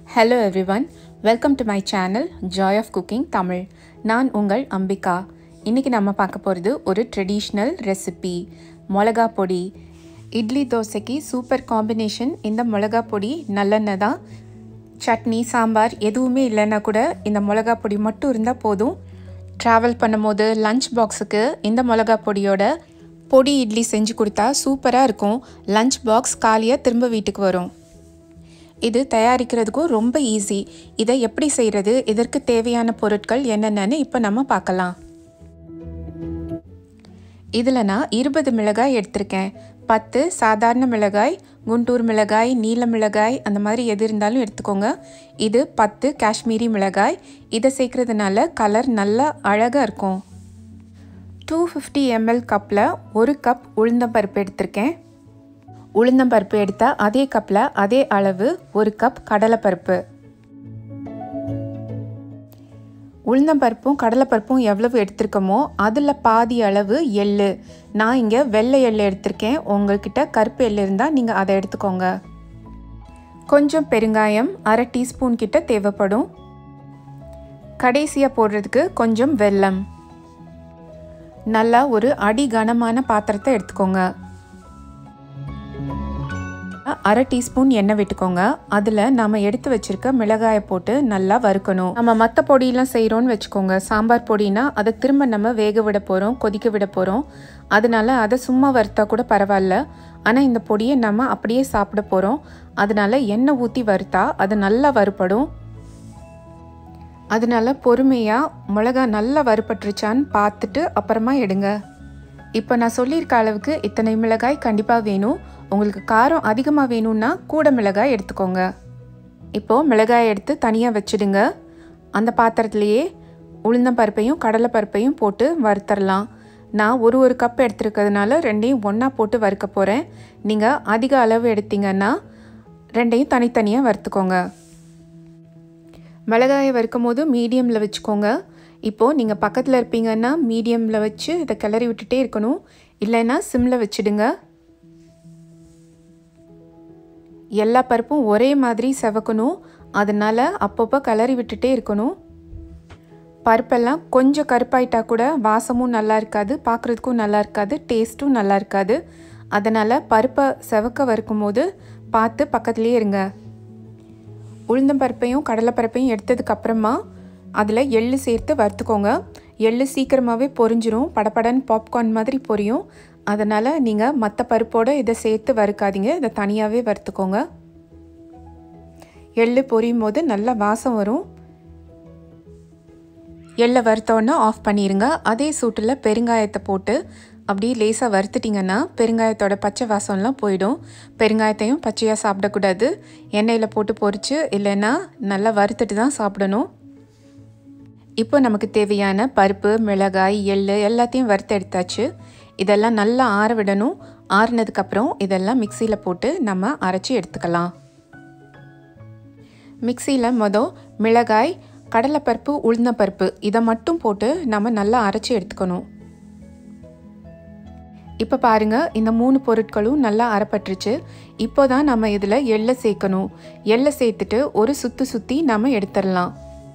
hello everyone welcome to my channel joy of cooking Tamil நான் உங்கள் அம்பிகா இன்றைக்கி நம்ம பார்க்க போகிறது ஒரு ட்ரெடிஷ்னல் ரெசிபி மிளகா பொடி இட்லி தோசைக்கு சூப்பர் காம்பினேஷன் இந்த மிளகா பொடி நல்லெண்ணெய் தான் சட்னி சாம்பார் எதுவுமே இல்லைன்னா கூட இந்த மிளகா பொடி மட்டும் இருந்தால் போதும் ட்ராவல் பண்ணும்போது லஞ்ச் பாக்ஸுக்கு இந்த மிளகா பொடியோட பொடி இட்லி செஞ்சு கொடுத்தா சூப்பராக இருக்கும் லஞ்ச் பாக்ஸ் காலியாக திரும்ப வீட்டுக்கு வரும் இது தயாரிக்கிறதுக்கும் ரொம்ப ஈஸி இதை எப்படி செய்கிறது இதற்கு தேவையான பொருட்கள் என்னென்னு இப்போ நம்ம பார்க்கலாம் இதில் நான் இருபது மிளகாய் எடுத்திருக்கேன் பத்து சாதாரண மிளகாய் குண்டூர் மிளகாய் நீல மிளகாய் அந்த மாதிரி எது இருந்தாலும் எடுத்துக்கோங்க இது பத்து காஷ்மீரி மிளகாய் இதை சேர்க்கறதுனால கலர் நல்லா அழகாக இருக்கும் டூ ஃபிஃப்டி எம்எல் கப்பில் ஒரு கப் உளுந்தம்பருப்பு எடுத்திருக்கேன் உளுந்தம்பருப்பு எடுத்த அதே கப்பில் அதே அளவு ஒரு கப் கடலைப்பருப்பு உளுந்தம்பருப்பும் கடலைப்பருப்பும் எவ்வளவு எடுத்திருக்கோமோ அதில் பாதி அளவு எள்ளு நான் இங்கே வெள்ளை எள்ளு எடுத்திருக்கேன் உங்கள்கிட்ட கருப்பு எள்ளு இருந்தால் நீங்கள் அதை எடுத்துக்கோங்க கொஞ்சம் பெருங்காயம் அரை டீஸ்பூன் கிட்ட தேவைப்படும் கடைசியாக போடுறதுக்கு கொஞ்சம் வெல்லம் நல்லா ஒரு அடி கனமான பாத்திரத்தை எடுத்துக்கோங்க அரை டீஸ்பூன் எண்ணெய் விட்டுக்கோங்க அதில் நம்ம எடுத்து வச்சிருக்க மிளகாயை போட்டு நல்லா வறுக்கணும் நம்ம மற்ற பொடியெல்லாம் செய்கிறோன்னு வச்சுக்கோங்க சாம்பார் பொடினா அதை திரும்ப நம்ம வேக விட போகிறோம் கொதிக்க விட போகிறோம் அதனால அதை சும்மா வறுத்தா கூட பரவாயில்ல ஆனால் இந்த பொடியை நம்ம அப்படியே சாப்பிட போகிறோம் அதனால எண்ணெய் ஊற்றி வறுத்தா அது நல்லா வறுப்படும் அதனால பொறுமையாக மிளகா நல்லா வறுப்பட்டுருச்சான்னு பார்த்துட்டு அப்புறமா எடுங்க இப்போ நான் சொல்லியிருக்க அளவுக்கு இத்தனை மிளகாய் கண்டிப்பாக வேணும் உங்களுக்கு காரம் அதிகமாக வேணும்னா கூட மிளகாய் எடுத்துக்கோங்க இப்போது மிளகாய் எடுத்து தனியாக வச்சுடுங்க அந்த பாத்திரத்துலேயே உளுந்தம்பருப்பையும் கடலைப்பருப்பையும் போட்டு வறுத்தரலாம் நான் ஒரு ஒரு கப் எடுத்துருக்கிறதுனால ரெண்டையும் ஒன்றா போட்டு வறுக்க போகிறேன் நீங்கள் அதிக அளவு எடுத்தீங்கன்னா ரெண்டையும் தனித்தனியாக வறுத்துக்கோங்க மிளகாயை வறுக்கும் போது மீடியமில் வச்சுக்கோங்க இப்போது நீங்கள் பக்கத்தில் இருப்பீங்கன்னா மீடியமில் வச்சு இதை கிளறி விட்டுட்டே இருக்கணும் இல்லைன்னா சிம்மில் வச்சுடுங்க எல்லா பருப்பும் ஒரே மாதிரி செவக்கணும் அதனால் அப்பப்போ கிளறி விட்டுட்டே இருக்கணும் பருப்பெல்லாம் கொஞ்சம் கருப்பாயிட்டா கூட வாசமும் நல்லா இருக்காது பார்க்குறதுக்கும் நல்லா இருக்காது டேஸ்ட்டும் நல்லா இருக்காது அதனால் பருப்பை செவக்க வறுக்கும் போது பார்த்து பக்கத்துலேயே இருங்க உளுந்தம்பருப்பையும் கடலைப்பருப்பையும் எடுத்ததுக்கப்புறமா அதில் எள்ளு சேர்த்து வறுத்துக்கோங்க எள்ளு சீக்கிரமாகவே பொரிஞ்சிரும் படப்படன்னு பாப்கார்ன் மாதிரி பொரியும் அதனால் நீங்கள் மற்ற பருப்போடு இதை சேர்த்து வறுக்காதீங்க இதை தனியாகவே வறுத்துக்கோங்க எள்ளு பொரியும் போது நல்லா வாசம் வரும் எள்ளை வறுத்தோன்னே ஆஃப் பண்ணிடுங்க அதே சூட்டில் பெருங்காயத்தை போட்டு அப்படியே லேசாக வறுத்துட்டிங்கன்னா பெருங்காயத்தோட பச்சை வாசம்லாம் போயிடும் பெருங்காயத்தையும் பச்சையாக சாப்பிடக்கூடாது எண்ணெயில் போட்டு பொரித்து இல்லைன்னா நல்லா வறுத்துட்டு தான் சாப்பிடணும் இப்போ நமக்கு தேவையான பருப்பு மிளகாய் எள் எல்லாத்தையும் வறுத்து எடுத்தாச்சு இதெல்லாம் நல்லா ஆற விடணும் ஆறுனதுக்கப்புறம் இதெல்லாம் மிக்சியில் போட்டு நம்ம அரைச்சி எடுத்துக்கலாம் மிக்சியில் மொதல் மிளகாய் கடலைப்பருப்பு உளுந்தப்பருப்பு இதை மட்டும் போட்டு நம்ம நல்லா அரைச்சி எடுத்துக்கணும் இப்போ பாருங்கள் இந்த மூணு பொருட்களும் நல்லா அரைப்பட்டுருச்சு இப்போ தான் நம்ம இதில் எள்ளை சேர்க்கணும் எள்ளை சேர்த்துட்டு ஒரு சுற்றி சுற்றி நம்ம எடுத்துடலாம்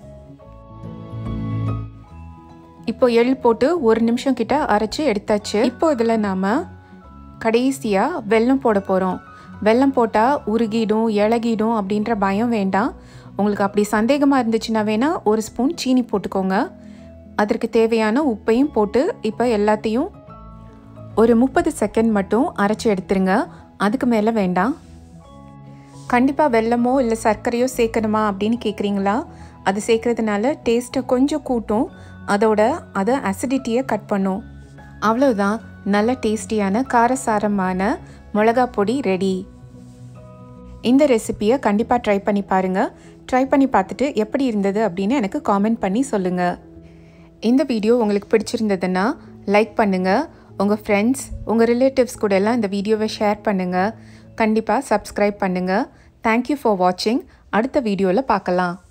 இப்போ எள் போட்டு ஒரு நிமிஷம் கிட்ட அரைச்சி எடுத்தாச்சு இப்போ இதில் நாம் கடைசியாக வெல்லம் போட போகிறோம் வெல்லம் போட்டால் உருகிடும் இழகிடும் அப்படின்ற பயம் வேண்டாம் உங்களுக்கு அப்படி சந்தேகமாக இருந்துச்சுன்னா வேணால் ஒரு ஸ்பூன் சீனி போட்டுக்கோங்க அதற்கு தேவையான உப்பையும் போட்டு இப்போ எல்லாத்தையும் ஒரு முப்பது செகண்ட் மட்டும் அரைச்சி எடுத்துருங்க அதுக்கு மேலே வேண்டாம் கண்டிப்பாக வெல்லமோ இல்லை சர்க்கரையோ சேர்க்கணுமா அப்படின்னு கேட்குறீங்களா அது சேர்க்கறதுனால டேஸ்ட்டை கொஞ்சம் கூட்டும் அதோட அதை அசிடிட்டியை கட் பண்ணும் அவ்வளோதான் நல்ல டேஸ்டியான காரசாரமான மிளகா பொடி ரெடி இந்த ரெசிப்பியை கண்டிப்பாக ட்ரை பண்ணி பாருங்கள் ட்ரை பண்ணி பார்த்துட்டு எப்படி இருந்தது அப்படின்னு எனக்கு காமெண்ட் பண்ணி சொல்லுங்கள் இந்த வீடியோ உங்களுக்கு பிடிச்சிருந்ததுன்னா லைக் பண்ணுங்கள் உங்கள் ஃப்ரெண்ட்ஸ் உங்கள் ரிலேட்டிவ்ஸ் கூட எல்லாம் இந்த வீடியோவை ஷேர் பண்ணுங்கள் கண்டிப்பாக சப்ஸ்கிரைப் பண்ணுங்கள் தேங்க்யூ ஃபார் வாட்சிங் அடுத்த வீடியோவில் பார்க்கலாம்